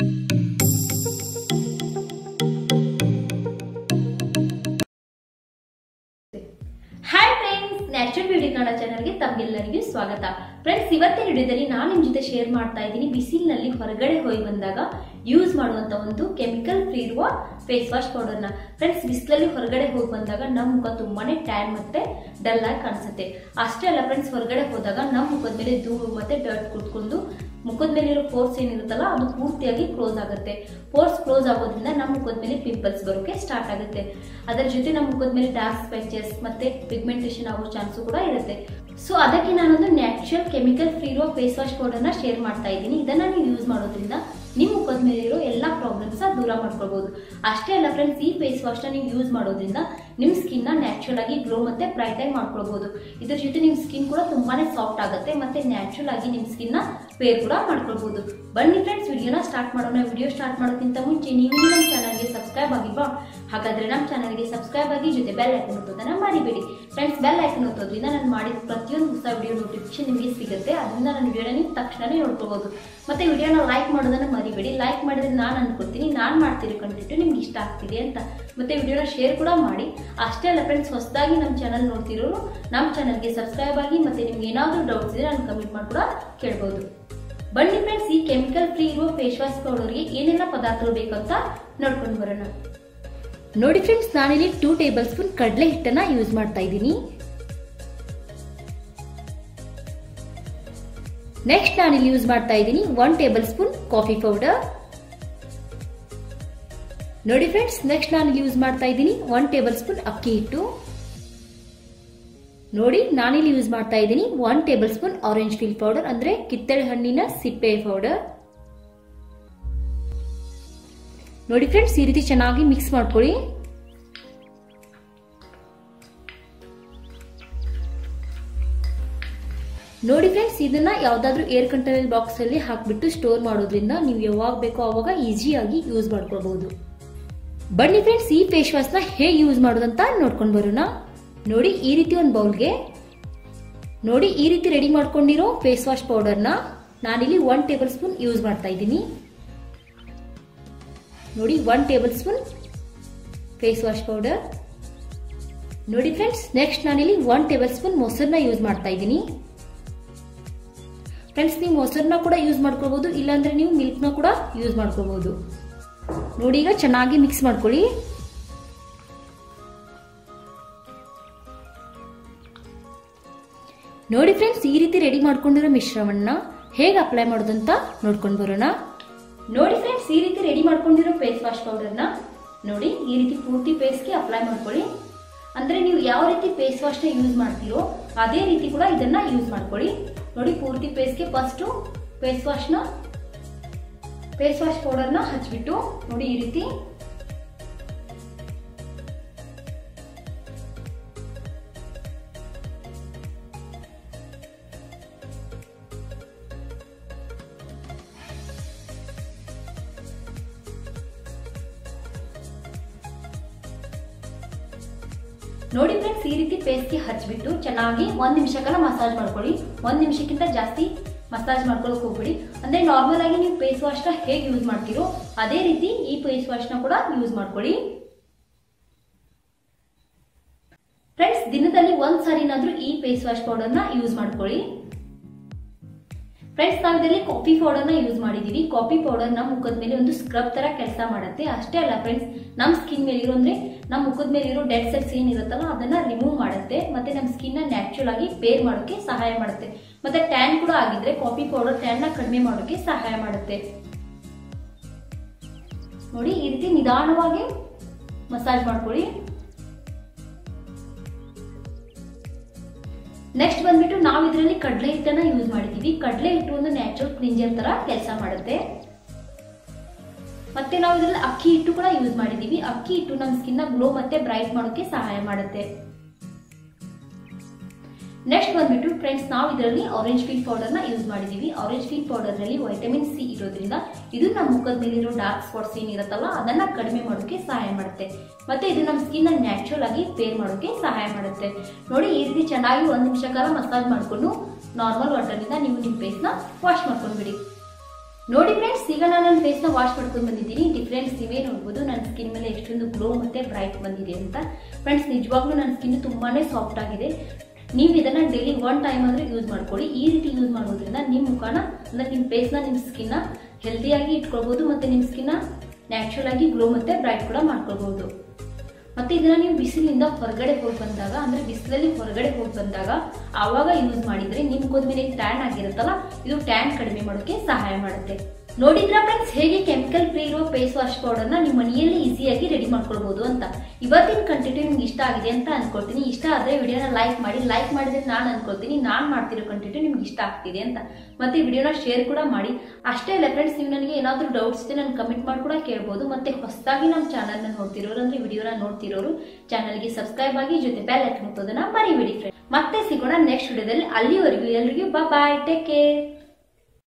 hi friends natural beauty Kannada ಚಾನಲ್ಗೆ ತಮಗೆಲ್ಲರಿಗೂ ಸ್ವಾಗತ ಫ್ರೆಂಡ್ಸ್ ಇವತ್ತಿನ ವಿಡಿಯೋದಲ್ಲಿ ನಾನು ನಿಮ್ಮ ಜೊತೆ ಶೇರ್ ಮಾಡ್ತಾ ಇದ್ದೀನಿ ಬಿಸಿಲಿನಲ್ಲಿ ಹೊರಗಡೆ ಹೋಗಿ ಬಂದಾಗ ಯೂಸ್ ಮಾಡುವಂತ ಒಂದು ಕೆಮಿಕಲ್ ಫ್ರೀ ಇರುವ ಫೇಸ್ ವಾಶ್ ಪೌಡರ್ನ ಫ್ರೆಂಡ್ಸ್ ಬಿಸಿಲಲ್ಲಿ ಹೊರಗಡೆ ಹೋಗಿ ಬಂದಾಗ ನಮ್ಮ ಮುಖ ತುಂಬಾನೇ ಟ್ಯಾನ್ ಮತ್ತೆ ಡಲ್ ಆಗಿ ಕಾಣಿಸುತ್ತೆ ಅಷ್ಟೇ ಅಲ್ಲ ಫ್ರೆಂಡ್ಸ್ ಹೊರಗಡೆ ಹೋದಾಗ ನಮ್ಮ ಮುಖದ ಮೇಲೆ ಧೂಳು ಮತ್ತೆ ಡರ್ಟ್ ಕುತ್ಕೊಂಡು ಮುಖದ ಮೇಲೆ ಇರೋ ಪೋರ್ಸ್ ಏನಿರುತ್ತಲ್ಲ ಅದು ಪೂರ್ತಿಯಾಗಿ ಕ್ಲೋಸ್ ಆಗುತ್ತೆ ಪೋರ್ಸ್ ಕ್ಲೋಸ್ ಆಗೋದ್ರಿಂದ ನಮ್ಮ ಮುಖದ ಮೇಲೆ ಪಿಂಪಲ್ಸ್ ಬರೋಕೆ ಸ್ಟಾರ್ಟ್ ಆಗುತ್ತೆ ಅದರ ಜೊತೆ ನಮ್ಮ ಮುಖದ ಮೇಲೆ ಡಾರ್ಕ್ ಸ್ಪೆಚಸ್ ಮತ್ತೆ ಪಿಗ್ಮೆಂಟೇಷನ್ ಆಗೋ ಚಾನ್ಸು ಕೂಡ ಇರುತ್ತೆ ಸೊ ಅದಕ್ಕೆ ನಾನೊಂದು ನ್ಯಾಚುರಲ್ ಕೆಮಿಕಲ್ ಫ್ರೀ ಇರೋ ಫೇಸ್ ವಾಶ್ ಪೌಡರ್ನ ಶೇರ್ ಮಾಡ್ತಾ ಇದ್ದೀನಿ ಇದನ್ನ ನೀವು ಯೂಸ್ ಮಾಡೋದ್ರಿಂದ ನಿಮ್ಮ ಮುಖದ ಮೇಲೆ ಇರೋ ಎಲ್ಲ ಪ್ರಾಬ್ಲಮ್ಸ್ ದೂರ ಮಾಡ್ಕೊಳ್ಬಹುದು ಅಷ್ಟೇ ಅಲ್ಲ ಫ್ರೆಂಡ್ಸ್ ಈ ಫೇಸ್ ವಾಶ್ನ ನೀವು ಯೂಸ್ ಮಾಡೋದ್ರಿಂದ ನಿಮ್ಮ ಸ್ಕಿನ್ ನ ನ್ಯಾಚುರಲ್ ಆಗಿ ಗ್ಲೋ ಮತ್ತೆ ಬ್ರೈಟ್ ಆಗಿ ಮಾಡ್ಕೊಳ್ಬಹುದು ಇದ್ರ ಜೊತೆ ನಿಮ್ಮ ಸ್ಕಿನ್ ಕೂಡ ತುಂಬಾನೇ ಸಾಫ್ಟ್ ಆಗುತ್ತೆ ಮತ್ತೆ ನ್ಯಾಚುರಲ್ ಆಗಿ ನಿಮ್ಮ ಸ್ಕಿನ್ ನ ಪೇರ್ ಕೂಡ ಮಾಡ್ಕೊಳ್ಬಹುದು ಬನ್ನಿ ಫ್ರೆಂಡ್ಸ್ ವಿಡಿಯೋನ ಸ್ಟಾರ್ಟ್ ಮಾಡೋಣ ವಿಡಿಯೋ ಸ್ಟಾರ್ಟ್ ಮಾಡೋಕ್ಕಿಂತ ಮುಂಚೆ ನೀವು ನಮ್ಮ ಚಾನಲ್ಗೆ ಸಬ್ಸ್ಕ್ರೈಬ್ ಆಗಿಲ್ವಾ ಹಾಗಾದ್ರೆ ನಮ್ಮ ಚಾನಲ್ಗೆ ಸಬ್ಸ್ಕ್ರೈಬ್ ಆಗಿ ಜೊತೆ ಬೆಲ್ ಐಕನ್ ಒತ್ತೋದನ್ನ ಮರಿಬೇಡಿ ಫ್ರೆಂಡ್ಸ್ ಬೆಲ್ ಐಕನ್ ಒತ್ತೋದ್ರಿಂದ ನಾನು ಮಾಡಿದ ಪ್ರತಿಯೊಂದು ಹೊಸ ವಿಡಿಯೋ ನೋಟಿಫಿಕೇಶನ್ ನಿಮಗೆ ಸಿಗುತ್ತೆ ಅದರಿಂದ ನನ್ನ ವಿಡಿಯೋನ ನೀವು ತಕ್ಷಣನೇ ನೋಡ್ಕೋಬಹುದು ಮತ್ತೆ ವಿಡಿಯೋನ ಲೈಕ್ ಮಾಡೋದನ್ನ ಮರಿಬೇಡಿ ಲೈಕ್ ಮಾಡಿದ್ರೆ ನಾನು ಅನ್ಕೊಡ್ತೀನಿ ನಾನು ಮಾಡ್ತಿರೋ ಕಂಟೆಂಟ್ ನಿಮ್ಗೆ ಇಷ್ಟ ಆಗ್ತಿದೆ ಅಂತ ಮತ್ತೆ ವಿಡಿಯೋನ ಶೇರ್ ಕೂಡ ಮಾಡಿ ಅಷ್ಟೇ ಅಲ್ಲ ಫ್ರೆಂಡ್ಸ್ ಹೊಸದಾಗಿ ನಮ್ಮ ಚಾನಲ್ ನೋಡ್ತಿರೋರು ನಮ್ಮ ಚಾನಲ್ಗೆ ಸಬ್ಸ್ಕ್ರೈಬ್ ಆಗಿ ಮತ್ತೆ ನಿಮ್ಗೆ ಏನಾದರೂ ಡೌಟ್ಸ್ ಇದ್ರೆ ನಾನು ಕಮೆಂಟ್ ಮಾಡಿ ಕೂಡ ಕೇಳ್ಬೋದು ಬನ್ನಿ ಫ್ರೆಂಡ್ಸ್ ಈ ಕೆಮಿಕಲ್ ಫ್ರೀ ಇರುವ ಫೇಸ್ ವಾಶ್ ಪೌಡರ್ಗೆ ಏನೆಲ್ಲ ಪದಾರ್ಥಗಳು ಬೇಕಂತ ನೋಡ್ಕೊಂಡು ಬರೋಣ ನೋಡಿ ಫ್ರೆಂಡ್ಸ್ ನಾನಿಲ್ಲಿ ಟೂ ಟೇಬಲ್ ಸ್ಪೂನ್ ಕಡಲೆ ಹಿಟ್ಟನ್ನ ಯೂಸ್ ಮಾಡ್ತಾ ಇದ್ದೀನಿ ನೆಕ್ಸ್ಟ್ ನಾನಿಲ್ಲಿ ಯೂಸ್ ಮಾಡ್ತಾ ಇದ್ದೀನಿ one tablespoon coffee powder ನೋಡಿ ಫ್ರೆಂಡ್ಸ್ ನೆಕ್ಸ್ಟ್ ನಾನು ಯೂಸ್ ಮಾಡ್ತಾ ಇದ್ದೀನಿ ಒನ್ ಟೇಬಲ್ ಸ್ಪೂನ್ ಅಕ್ಕಿ ಹಿಟ್ಟು ನೋಡಿ ನಾನಿಲ್ಲಿ ಯೂಸ್ ಮಾಡ್ತಾ ಇದ್ದೀನಿ one tablespoon orange peel powder ಅಂದ್ರೆ ಕಿತ್ತಳೆ ಹಣ್ಣಿನ ಸಿಪ್ಪೆ ಪೌಡರ್ ನೋಡಿ ಫ್ರೆಂಡ್ಸ್ ಈ ರೀತಿ ಚೆನ್ನಾಗಿ ಮಿಕ್ಸ್ ಮಾಡ್ಕೊಳ್ಳಿ ನೋಡಿ ಫ್ರೆಂಡ್ಸ್ ಇದನ್ನ ಯಾವ್ದಾದ್ರು ಏರ್ ಕಂಟೈನರ್ ಬಾಕ್ಸ್ ಅಲ್ಲಿ ಹಾಕ್ಬಿಟ್ಟು ಸ್ಟೋರ್ ಮಾಡೋದ್ರಿಂದ ನೀವು ಯಾವಾಗ ಬೇಕೋ ಅವಾಗ ಈಸಿಯಾಗಿ ಯೂಸ್ ಮಾಡ್ಕೊಳ್ಬಹುದು ಬನ್ನಿ ಫ್ರೆಂಡ್ಸ್ ಈ ಫೇಸ್ ವಾಶ್ ನ ಹೇಗೆ ಯೂಸ್ ಮಾಡೋದಂತ ನೋಡ್ಕೊಂಡು ಬರೋಣ ನೋಡಿ ಈ ರೀತಿ ಒಂದು ಬೌಲ್ಗೆ ನೋಡಿ ಈ ರೀತಿ ರೆಡಿ ಮಾಡ್ಕೊಂಡಿರೋ ಫೇಸ್ ವಾಶ್ ಪೌಡರ್ನ ನಾನಿಲ್ಲಿ ಒನ್ ಟೇಬಲ್ ಸ್ಪೂನ್ ಯೂಸ್ ಮಾಡ್ತಾ ಇದ್ದೀನಿ ನೋಡಿ one tablespoon face wash powder ನೋಡಿ ಫ್ರೆಂಡ್ಸ್ ನೆಕ್ಸ್ಟ್ ನಾನಿಲ್ಲಿ ಒನ್ ಟೇಬಲ್ ಸ್ಪೂನ್ ಮೊಸರನ್ನ ಯೂಸ್ ಮಾಡ್ತಾ ಇದ್ದೀನಿ ಫ್ರೆಂಡ್ಸ್ ನೀವು ಮೊಸರನ್ನ ಕೂಡ ಯೂಸ್ ಮಾಡ್ಕೋಬಹುದು ಇಲ್ಲಾಂದ್ರೆ ನೀವು ಮಿಲ್ಕ್ನ ಕೂಡ ಯೂಸ್ ಮಾಡ್ಕೋಬಹುದು ನೋಡಿ ಈಗ ಚೆನ್ನಾಗಿ ಮಿಕ್ಸ್ ಮಾಡ್ಕೊಳ್ಳಿ ನೋಡಿ ಫ್ರೆಂಡ್ಸ್ ಈ ರೀತಿ ರೆಡಿ ಮಾಡ್ಕೊಂಡಿರೋ ಮಿಶ್ರಣವನ್ನ ಹೇಗೆ ಅಪ್ಲೈ ಮಾಡೋದಂತ ನೋಡ್ಕೊಂಡು ಬರೋಣ ನೋಡಿ ಫ್ರೆಂಡ್ಸ್ ಈ ರೀತಿ ರೆಡಿ ಮಾಡ್ಕೊಂಡಿರೋ ಫೇಸ್ ವಾಶ್ ಪೌಡರ್ನ ನೋಡಿ ಈ ರೀತಿ ಪೂರ್ತಿ ಫೇಸ್ಗೆ ಅಪ್ಲೈ ಮಾಡ್ಕೊಳ್ಳಿ ಅಂದ್ರೆ ನೀವು ಯಾವ ರೀತಿ ಫೇಸ್ ವಾಶ್ನ ಯೂಸ್ ಮಾಡ್ತೀರೋ ಅದೇ ರೀತಿ ಕೂಡ ಇದನ್ನ ಯೂಸ್ ಮಾಡ್ಕೊಳ್ಳಿ ನೋಡಿ ಪೂರ್ತಿ ಫೇಸ್ಗೆ ಫಸ್ಟು ಫೇಸ್ ವಾಶ್ನ ಫೇಸ್ ವಾಶ್ ಪೌಡರ್ನ ಹಚ್ಬಿಟ್ಟು ನೋಡಿ ಈ ರೀತಿ ನೋಡಿ ಫ್ರೆಂಡ್ಸ್ ಈ ರೀತಿ ಪೇಸ್ಟ್ಗೆ ಹಚ್ಬಿಟ್ಟು ಚೆನ್ನಾಗಿ ಒಂದ್ ನಿಮಿಷ ಕಾಲ ಮಸಾಜ್ ಮಾಡ್ಕೊಳ್ಳಿ ಒಂದ್ ನಿಮಿಷಕ್ಕಿಂತ ಜಾಸ್ತಿ ಮಸಾಜ್ ಮಾಡ್ಕೊಳಕ್ ಹೋಗ್ಬಿಡಿ ಅಂದ್ರೆ ನಾರ್ಮಲ್ ಆಗಿ ನೀವು ಫೇಸ್ ವಾಶ್ ನ ಹೇಗೆ ಯೂಸ್ ಮಾಡ್ತೀರೋ ಅದೇ ರೀತಿ ಈ ಫೇಸ್ ವಾಶ್ ನ ಕೂಡ ಯೂಸ್ ಮಾಡ್ಕೊಳ್ಳಿ ಫ್ರೆಂಡ್ಸ್ ದಿನದಲ್ಲಿ ಒಂದ್ ಸಾರಿನಾದ್ರೂ ಈ ಫೇಸ್ ವಾಶ್ ಪೌಡರ್ ನ ಯೂಸ್ ಮಾಡ್ಕೊಳ್ಳಿ ಫ್ರೆಂಡ್ಸ್ ನಾವು ಇದರಲ್ಲಿ ಕಾಫಿ ಪೌಡರ್ ನ ಯೂಸ್ ಮಾಡಿದೀವಿ ಕಾಫಿ ಪೌಡರ್ ನಮ್ಮ ಮುಖದ ಮೇಲೆ ಒಂದು ಸ್ಕ್ರಬ್ ತರ ಕೆಲಸ ಮಾಡುತ್ತೆ ಅಷ್ಟೇ ಅಲ್ಲ ಫ್ರೆಂಡ್ಸ್ ನಮ್ಮ ಸ್ಕಿನ್ ಮೇಲೆ ಇರೋ ಅಂದ್ರೆ ನಮ್ಮ ಮುಖದ ಮೇಲೆ ಇರೋ ಡೆಡ್ ಸೆಲ್ಸ್ ಏನಿರುತ್ತಲ್ಲ ಅದನ್ನ ರಿಮೂವ್ ಮಾಡುತ್ತೆ ಮತ್ತೆ ನಮ್ಮ ಸ್ಕಿನ್ ನ ನ್ಯಾಚುರಲ್ ಆಗಿ ಪೇರ್ ಮಾಡೋಕೆ ಸಹಾಯ ಮಾಡುತ್ತೆ ಮತ್ತೆ ಟ್ಯಾನ್ ಕೂಡ ಆಗಿದ್ರೆ ಕಾಫಿ ಪೌಡರ್ ಟ್ಯಾನ್ ನ ಕಡಿಮೆ ಮಾಡೋಕೆ ಸಹಾಯ ಮಾಡುತ್ತೆ ನೋಡಿ ಈ ರೀತಿ ನಿಧಾನವಾಗಿ ಮಸಾಜ್ ಮಾಡ್ಕೊಳ್ಳಿ ನೆಕ್ಸ್ಟ್ ಬಂದ್ಬಿಟ್ಟು ನಾವು ಇದರಲ್ಲಿ ಕಡಲೆ ಹಿಟ್ಟನ್ನ ಯೂಸ್ ಮಾಡಿದೀವಿ ಕಡಲೆ ಹಿಟ್ಟು ಒಂದು ನ್ಯಾಚುರಲ್ ಕ್ಲಿಂಜರ್ ತರ ಕೆಲಸ ಮಾಡುತ್ತೆ ಮತ್ತೆ ನಾವು ಇದರಲ್ಲಿ ಅಕ್ಕಿ ಹಿಟ್ಟು ಕೂಡ ಯೂಸ್ ಮಾಡಿದೀವಿ ಅಕ್ಕಿ ಹಿಟ್ಟು ನಮ್ಮ ಸ್ಕಿನ್ ನ ಗ್ಲೋ ಮತ್ತೆ ಬ್ರೈಟ್ ಮಾಡೋಕೆ ಸಹಾಯ ಮಾಡುತ್ತೆ ನೆಕ್ಸ್ಟ್ ಬಂದ್ಬಿಟ್ಟು ಫ್ರೆಂಡ್ಸ್ ನಾವು ಇದರಲ್ಲಿ ಆರೆಂಜ್ ಫೀಲ್ ಪೌಡರ್ ನ ಯೂಸ್ ಮಾಡಿದೀವಿ ಆರೆಂಜ್ ಫೀಲ್ ಪೌಡರ್ ನಲ್ಲಿ ವೈಟಮಿನ್ ಸಿ ಇರೋದ್ರಿಂದ ಇದು ನಮ್ಮ ಮುಖದ ಮೇಲಿರೋ ಡಾರ್ಕ್ ಸ್ಪಾಟ್ಸ್ ಏನಿರುತ್ತಲ್ಲ ಅದನ್ನ ಕಡಿಮೆ ಮಾಡೋಕೆ ಸಹಾಯ ಮಾಡುತ್ತೆ ಮತ್ತೆ ಇದು ನಮ್ಮ ಸ್ಕಿನ್ ನ ನ್ಯಾಚುರಲ್ ಆಗಿ ಪೇರ್ ಮಾಡೋಕೆ ಸಹಾಯ ಮಾಡುತ್ತೆ ನೋಡಿ ಈ ರೀತಿ ಚೆನ್ನಾಗಿ ಒಂದ್ ನಿಮಿಷ ಕಾಲ ಮಸಾಜ್ ಮಾಡ್ಕೊಂಡು ನಾರ್ಮಲ್ ವಾಟರ್ ನಿಂದ ನೀವು ನಿಮ್ಮ ಫೇಸ್ ನ ವಾಶ್ ಮಾಡ್ಕೊಂಡ್ಬಿಡಿ ನೋಡಿ ಫ್ರೆಂಡ್ಸ್ ಈಗ ನಾನು ನನ್ನ ಫೇಸ್ನ ವಾಶ್ ಮಾಡ್ಕೊಂಡು ಬಂದಿದ್ದೀನಿ ಡಿಫ್ರೆನ್ಸ್ ನೀವೇ ನೋಡ್ಬೋದು ನನ್ನ ಸ್ಕಿನ್ ಮೇಲೆ ಎಷ್ಟೊಂದು ಗ್ಲೋ ಮತ್ತೆ ಬ್ರೈಟ್ ಬಂದಿದೆ ಅಂತ ಫ್ರೆಂಡ್ಸ್ ನಿಜವಾಗ್ಲೂ ನನ್ನ ಸ್ಕಿನ್ ತುಂಬಾನೇ ಸಾಫ್ಟ್ ಆಗಿದೆ ನೀವು ಇದನ್ನ ಡೈಲಿ ಒನ್ ಟೈಮ್ ಆದ್ರೆ ಯೂಸ್ ಮಾಡ್ಕೊಳ್ಳಿ ಈ ರೀತಿ ಯೂಸ್ ಮಾಡೋದ್ರಿಂದ ನಿಮ್ಮ ಮುಖನ ಅಂದ್ರೆ ನಿಮ್ಮ ಫೇಸ್ನ ನಿಮ್ಮ ಸ್ಕಿನ್ನ ಹೆಲ್ದಿಯಾಗಿ ಇಟ್ಕೊಳ್ಬಹುದು ಮತ್ತೆ ನಿಮ್ಮ ಸ್ಕಿನ್ನ ನ್ಯಾಚುರಲ್ ಆಗಿ ಗ್ಲೋ ಮತ್ತೆ ಬ್ರೈಟ್ ಕೂಡ ಮಾಡ್ಕೊಳ್ಬಹುದು ಮತ್ತೆ ಇದನ್ನ ನೀವು ಬಿಸಿಲಿಂದ ಹೊರಗಡೆ ಹೋಗಿ ಬಂದಾಗ ಅಂದ್ರೆ ಬಿಸಿಲಲ್ಲಿ ಹೊರಗಡೆ ಹೋಗಿ ಬಂದಾಗ ಆವಾಗ ಯೂಸ್ ಮಾಡಿದ್ರೆ ನಿಮ್ ಮುಖದ ಮೇಲೆ ಟ್ಯಾನ್ ಆಗಿರುತ್ತಲ್ಲ ಇದು ಟ್ಯಾನ್ ಕಡಿಮೆ ಮಾಡೋಕೆ ಸಹಾಯ ಮಾಡುತ್ತೆ ನೋಡಿದ್ರ ಫ್ರೆಂಡ್ಸ್ ಹೇಗೆ ಕೆಮಿಕಲ್ ಫ್ರೀ ಇರುವ ಫೇಸ್ ವಾಶ್ ಪೌಡರ್ ನ ನಿಮ್ಮ ಮನೆಯಲ್ಲಿ ಈಸಿಯಾಗಿ ರೆಡಿ ಮಾಡ್ಕೊಳ್ಬಹುದು ಅಂತ ಇವತ್ತಿನ ಕಂಟೆಂಟ್ ನಿಮ್ಗೆ ಇಷ್ಟ ಆಗಿದೆ ಅಂತ ಅನ್ಕೊಳ್ತೀನಿ ಇಷ್ಟ ಆದ್ರೆ ವಿಡಿಯೋನ ಲೈಕ್ ಮಾಡಿ ಲೈಕ್ ಮಾಡಿದ್ರೆ ನಾನು ಅನ್ಕೊಳ್ತೀನಿ ನಾನು ಮಾಡ್ತಿರೋ ಕಂಟೆಂಟ್ ನಿಮ್ಗೆ ಇಷ್ಟ ಆಗ್ತಿದೆ ಅಂತ ಮತ್ತೆ ವಿಡಿಯೋನ ಶೇರ್ ಕೂಡ ಮಾಡಿ ಅಷ್ಟೇ ಅಲ್ಲ ಫ್ರೆಂಡ್ಸ್ ನೀವು ನನಗೆ ಏನಾದರೂ ಡೌಟ್ಸ್ ಇದೆ ನಾನು ಕಮೆಂಟ್ ಮಾಡಿ ಕೂಡ ಕೇಳ್ಬೋದು ಮತ್ತೆ ಹೊಸದಾಗಿ ನಮ್ಮ ಚಾನಲ್ನ ನೋಡ್ತಿರೋರು ಅಂದ್ರೆ ವಿಡಿಯೋನ ನೋಡ್ತಿರೋರು ಚಾನಲ್ಗೆ ಸಬ್ಸ್ಕ್ರೈಬ್ ಆಗಿ ಜೊತೆ ಬೆಲ್ ಹಾಕಿ ಮುಟ್ಟೋದನ್ನ ಮರಿಬೇಡಿ ಫ್ರೆಂಡ್ ಮತ್ತೆ ಸಿಗೋಣ ನೆಕ್ಸ್ಟ್ ವಿಡಿಯೋದಲ್ಲಿ ಅಲ್ಲಿವರೆಗೂ ಎಲ್ರಿಗೂ ಬಾಯ್ ಟೇಕ್ ಕೇರ್